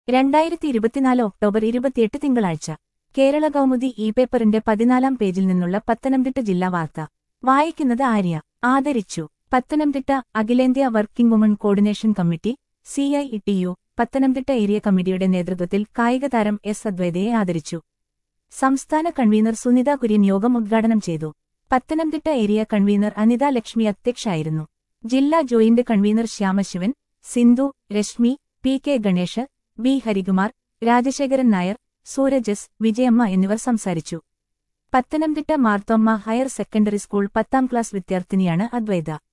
രണ്ടായിരത്തി ഇരുപത്തിനാല് ഒക്ടോബർ ഇരുപത്തിയെട്ട് തിങ്കളാഴ്ച കേരള കൗമുദി ഇ പേപ്പറിന്റെ പതിനാലാം പേജിൽ നിന്നുള്ള പത്തനംതിട്ട ജില്ലാ വാർത്ത വായിക്കുന്നത് ആര്യ ആദരിച്ചു പത്തനംതിട്ട അഖിലേന്ത്യാ working woman coordination committee CI T U Pathanamthitta area കമ്മിറ്റിയുടെ നേതൃത്വത്തിൽ കായികതാരം എസ് അദ്വൈതയെ ആദരിച്ചു സംസ്ഥാന കൺവീനർ സുനിത കുര്യൻ യോഗം ഉദ്ഘാടനം ചെയ്തു പത്തനംതിട്ട ഏരിയ കൺവീനർ അനിത ലക്ഷ്മി അധ്യക്ഷയായിരുന്നു ജില്ലാ joint convener Shyamasivan Sindhu Reshmi P K Ganesh V Harikumar Rajasekharan Nair സൂരജസ് വിജയമ്മ എന്നിവർ സംസാരിച്ചു Pathanamthitta Marthoma higher secondary school പത്താം ക്ലാസ് വിദ്യാർത്ഥിനിയാണ് അദ്വൈത